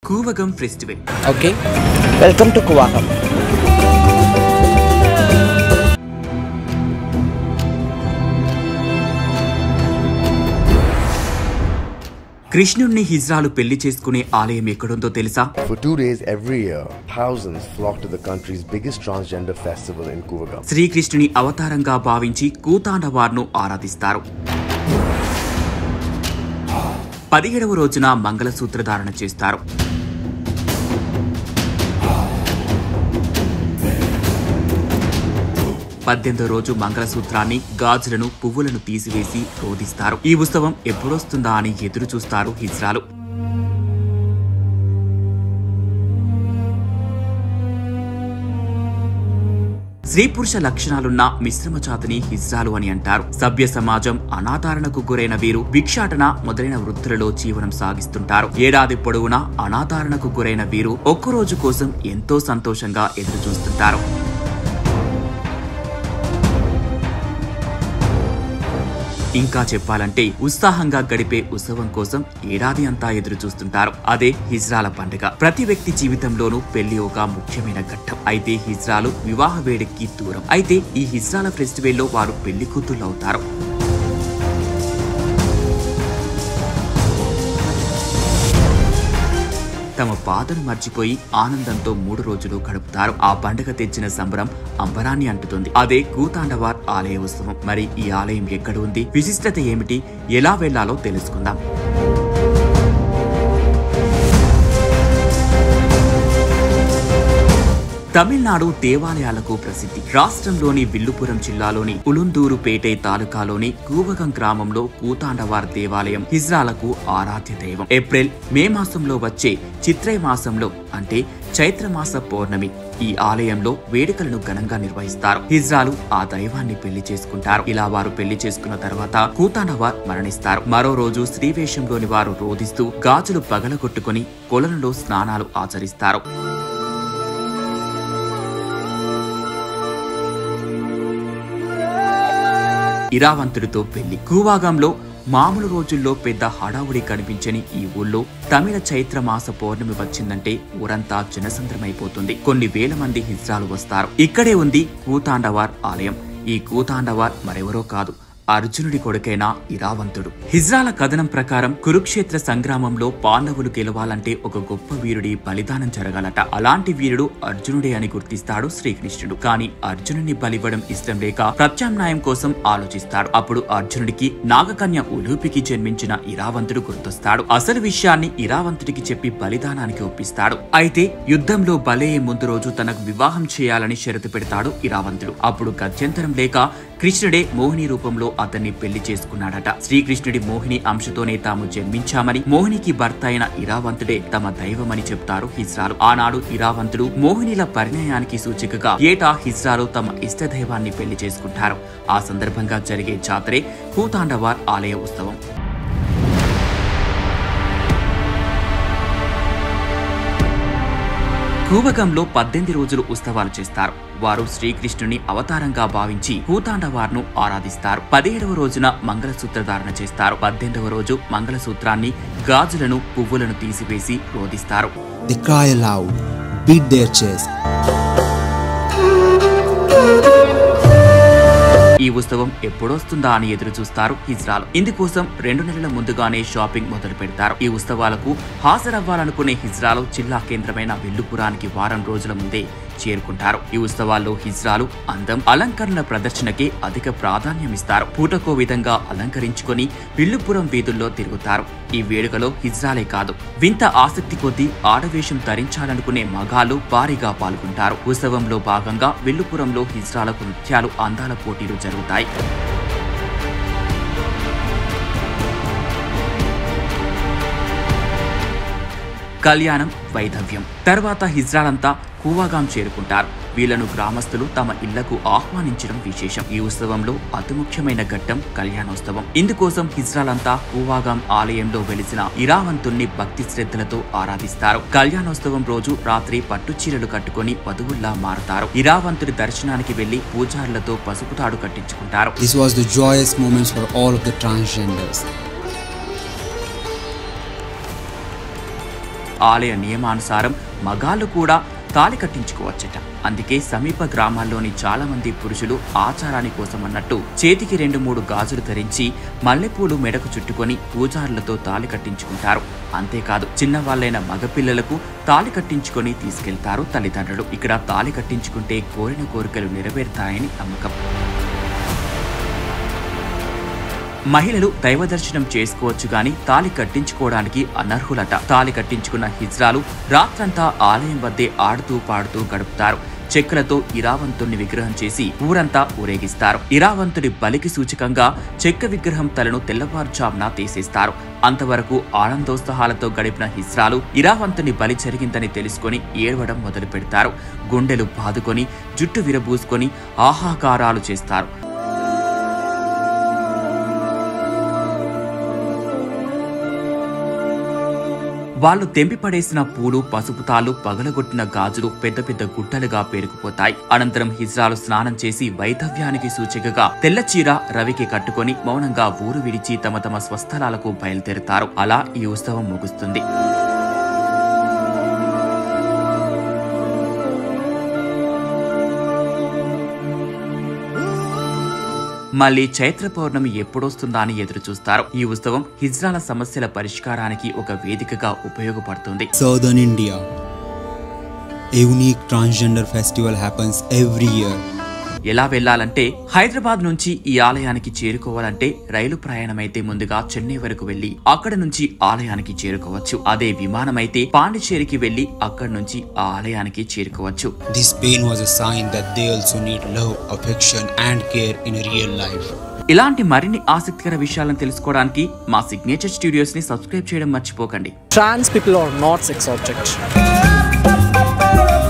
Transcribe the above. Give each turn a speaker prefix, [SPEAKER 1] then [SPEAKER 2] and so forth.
[SPEAKER 1] కూవగం festival
[SPEAKER 2] Okay. Welcome to Kuwakam.
[SPEAKER 1] కృష్ణుణ్ణి హిజ్రాలు పెళ్లి చేసుకునే ఆలయం ఎక్కడుందో తెలుసా
[SPEAKER 3] For two days every year, thousands flock to the country's biggest transgender festival in Kuvagam.
[SPEAKER 1] శ్రీకృష్ణుని అవతారంగా భావించి కూతాండవార్ను ఆరాధిస్తారు పదిహేడవ రోజున మంగళసూత్ర ధారణ చేస్తారు పద్దెనిమిదో రోజు మంగళసూత్రాన్ని గాజులను పువ్వులను తీసివేసి రోధిస్తారు ఈ ఉత్సవం ఎప్పుడొస్తుందా అని ఎదురు చూస్తారు హిజ్రాలు స్త్రీ పురుష లక్షణాలున్న మిశ్రమ జాతిని హిజ్రాలు అని అంటారు సభ్య సమాజం అనాదరణకు గురైన వీరు భిక్షాటన మొదలైన వృత్తులలో జీవనం సాగిస్తుంటారు ఏడాది పొడవునా అనాదరణకు గురైన వీరు ఒక్కరోజు కోసం ఎంతో సంతోషంగా ఎదురు చూస్తుంటారు ఇంకా చెప్పాలంటే ఉత్సాహంగా గడిపే ఉత్సవం కోసం ఏడాది అంతా ఎదురు చూస్తుంటారు అదే హిజ్రాల పండుగ ప్రతి వ్యక్తి జీవితంలోనూ పెళ్లి ఒక ముఖ్యమైన ఘట్టం అయితే హిజ్రాలు వివాహ వేడికి దూరం అయితే ఈ హిజ్రాల ఫెస్టివల్లో వారు పెళ్లి కూతుళ్ళు అవుతారు తమ బాధను మర్చిపోయి ఆనందంతో మూడు రోజులు గడుపుతారు ఆ పండుగ తెచ్చిన సంబరం అంబరాన్ని అంటుతుంది అదే కూతాండవార్ ఆలయ ఉత్సవం మరి ఈ ఆలయం ఎక్కడ ఉంది విశిష్టత ఏమిటి ఎలా వెళ్లాలో తెలుసుకుందాం తమిళనాడు దేవాలయాలకు ప్రసిద్ధి రాష్ట్రంలోని విల్లుపురం జిల్లాలోని ఉలుందూరుపేటై తాలూకాలోని కూవగం గ్రామంలో కూతాండవార్ దేవాలయం హిజ్రాలకు ఆరాధ్య దైవం ఏప్రిల్ మే మాసంలో వచ్చే చిత్రై మాసంలో అంటే చైత్రమాస పౌర్ణమి ఈ ఆలయంలో వేడుకలను ఘనంగా నిర్వహిస్తారు హిజ్రాలు ఆ దైవాన్ని పెళ్లి చేసుకుంటారు ఇలా వారు పెళ్లి చేసుకున్న తర్వాత కూతాండవార్ మరణిస్తారు మరో రోజు స్త్రీవేషంలోని వారు రోధిస్తూ గాజులు పగలగొట్టుకుని కొలనులో స్నానాలు ఆచరిస్తారు ఇరావంతుడితో పెళ్లి కూవాగంలో మామూలు రోజుల్లో పెద్ద హడావుడి కనిపించని ఈ ఊళ్ళో తమిళ చైత్ర మాస పౌర్ణమి వచ్చిందంటే ఊరంతా జనసంద్రమైపోతుంది కొన్ని వేల మంది హిజ్రాలు వస్తారు ఇక్కడే ఉంది కూతాండవార్ ఆలయం ఈ కూతాండవార్ మరెవరో కాదు అర్జునుడి కొడుకైన ఇరావంతుడు హిజ్రాల కథనం ప్రకారం కురుక్షేత్ర సంగ్రామంలో పాండవులు గెలవాలంటే ఒక గొప్ప వీరుడి బలిదానం జరగాలట అలాంటి వీరుడు అర్జునుడే అని గుర్తిస్తాడు శ్రీకృష్ణుడు కానీ అర్జునుని బలివ్వడం ఇష్టం లేక ప్రత్యామ్నాయం కోసం ఆలోచిస్తాడు అప్పుడు అర్జునుడికి నాగకన్య ఉలూపికి జన్మించిన ఇరావంతుడు గుర్తొస్తాడు అసలు విషయాన్ని ఇరావంతుడికి చెప్పి బలిదానానికి ఒప్పిస్తాడు అయితే యుద్ధంలో బలయ్యే ముందు రోజు తనకు వివాహం చేయాలని షరతు పెడతాడు ఇరావంతుడు అప్పుడు గత్యంతరం లేక కృష్ణుడే మోహిని రూపంలో అతన్ని పెళ్లి చేసుకున్నాడట శ్రీకృష్ణుడి మోహిని అంశతోనే తాము జన్మించామని మోహినికి భర్త అయిన ఇరావంతుడే తమ దైవమని చెప్తారు హిజ్రాలు ఆనాడు ఇరావంతుడు మోహినిల పరిణయానికి సూచికగా ఏటా హిజ్రాలు తమ ఇష్ట దైవాన్ని పెళ్లి చేసుకుంటారు ఆ సందర్భంగా జరిగే జాతరే కూతాండవార్ ఆలయ ఉత్సవం కూవగంలో పద్దెనిమిది రోజులు ఉత్సవాలు చేస్తారు వారు శ్రీకృష్ణుని అవతారంగా భావించి కూతాండవార్ను ఆరాధిస్తారు పదిహేడవ రోజున మంగళసూత్ర ధారణ చేస్తారు పద్దెనిమిదవ రోజు మంగళసూత్రాన్ని గాజులను పువ్వులను తీసివేసి రోధిస్తారు
[SPEAKER 2] They cry aloud, beat their chest,
[SPEAKER 1] ఈ ఉత్సవం ఎప్పుడొస్తుందా అని ఎదురు చూస్తారు హిజ్రాలు ఇందుకోసం రెండు నెలల ముందుగానే షాపింగ్ మొదలు పెడతారు ఈ ఉత్సవాలకు హాజరవ్వాలనుకునే హిజ్రాలు జిల్లా కేంద్రమైన విల్లుపురానికి వారం రోజుల ముందే చేరుకుంటారు ఈ ఉత్సవాల్లో హిజ్రాలు అందం అలంకరణల ప్రదర్శనకే అధిక ప్రాధాన్యం ఇస్తారు పూటకో విధంగా అలంకరించుకొని విల్లుపురం వీధుల్లో తిరుగుతారు ఈ వేడుకలో హిజ్రాలే కాదు వింత ఆసక్తి కొద్దీ ఆడవేషం ధరించాలనుకునే మగాళ్ళు భారీగా పాల్గొంటారు ఉత్సవంలో భాగంగా విల్లుపురంలో హిజ్రాలకు నృత్యాలు అందాల పోటీలు జరుగుతాయి కళ్యాణం వైధవ్యం తర్వాత హిజ్రాలంతా కూవాగాం చేరుకుంటారు వీళ్లను గ్రామస్తులు తమ ఇళ్లకు ఆహ్వానించడం విశేషం ఈ ఉత్సవంలో అతి ముఖ్యమైన ఘట్టం కళ్యాణోత్సవం ఇందుకోసం హిజ్రాలంతా కూవాగాం ఆలయంలో వెలిసిన ఇరావంతుణ్ణి భక్తి శ్రద్ధలతో ఆరాధిస్తారు కళ్యాణోత్సవం రోజు రాత్రి పట్టు చీరలు కట్టుకొని వధువుల్లా మారతారు ఇరావంతుడి దర్శనానికి వెళ్లి పూజారులతో పసుపు తాడు కట్టించుకుంటారు
[SPEAKER 4] This was the joyous moments for all of the transgenders.
[SPEAKER 1] ఆలయ నియమానుసారం మగాళ్ళు కూడా తాళి కట్టించుకోవచ్చట అందుకే సమీప గ్రామాల్లోని చాలా మంది పురుషులు ఆచారాని కోసం అన్నట్టు చేతికి రెండు మూడు గాజులు ధరించి మల్లెపూలు మెడకు చుట్టుకొని పూజారులతో తాళి కట్టించుకుంటారు అంతేకాదు చిన్నవాళ్ళైన మగపిల్లలకు తాళి కట్టించుకొని తీసుకెళ్తారు తల్లిదండ్రులు ఇక్కడ తాళి కట్టించుకుంటే కోరిన కోరికలు నెరవేరుతాయని నమ్మకం మహిళలు దైవ దర్శనం చేసుకోవచ్చు గాని తాలి కట్టించుకోవడానికి అనర్హులట తాలి కట్టించుకున్న హిజ్రాలు రాత్రంతా ఆలయం వద్దే ఆడుతూ పాడుతూ గడుపుతారు చెక్కలతో ఇరావంతుణ్ణి విగ్రహం చేసి ఊరంతా ఊరేగిస్తారు ఇరావంతుడి బలికి సూచకంగా చెక్క విగ్రహం తలను తెల్లవారుజామున తీసేస్తారు అంతవరకు ఆనందోత్సాహాలతో గడిపిన హిజ్రాలు ఇరావంతుని బలి జరిగిందని తెలుసుకొని ఏడవడం మొదలు పెడతారు గుండెలు బాదుకొని జుట్టు విరబూసుకొని ఆహాకారాలు చేస్తారు వాళ్ళు తెంపిపడేసిన పూలు పసుపు తాళ్ళు పగలగొట్టిన గాజులు పెద్ద పెద్ద గుట్టలుగా పేరుకుపోతాయి అనంతరం హిజ్రాలు స్నానం చేసి వైధవ్యానికి సూచికగా తెల్ల చీర రవికి కట్టుకొని మౌనంగా ఊరు విడిచి తమ తమ స్వస్థలాలకు బయలుదేరుతారు అలా ఈ ఉత్సవం ముగుస్తుంది మళ్ళీ చైత్ర పౌర్ణమి ఎప్పుడొస్తుందా అని ఎదురు చూస్తారు ఈ ఉత్సవం హిజ్రాల సమస్యల పరిష్కారానికి ఒక వేదికగా ఉపయోగపడుతుంది
[SPEAKER 4] Southern India. A unique transgender festival happens every year.
[SPEAKER 1] ఎలా వెళ్ళాలంటే హైదరాబాద్ నుంచి ఈ ఆలయానికి చేరుకోవాలంటే రైలు ప్రయాణమైతే ముందుగా చెన్నై వరకు వెళ్లి అక్కడ నుంచి ఆలయానికి చేరుకోవచ్చు అదే విమానమైతే పాండిచేరికి వెళ్లి అక్కడి నుంచి ఆ ఆలయానికి చేరుకోవచ్చు
[SPEAKER 4] This pain was a sign that they also need love, affection, and care in a real life.
[SPEAKER 1] ఇలాంటి మరిన్ని ఆసక్తికర విషయాలను తెలుసుకోవడానికి మా సిగ్నేచర్ స్టూడియోస్ ని సబ్స్క్రైబ్ చేయడం మర్చిపోకండి
[SPEAKER 5] Trans people are not sex objects.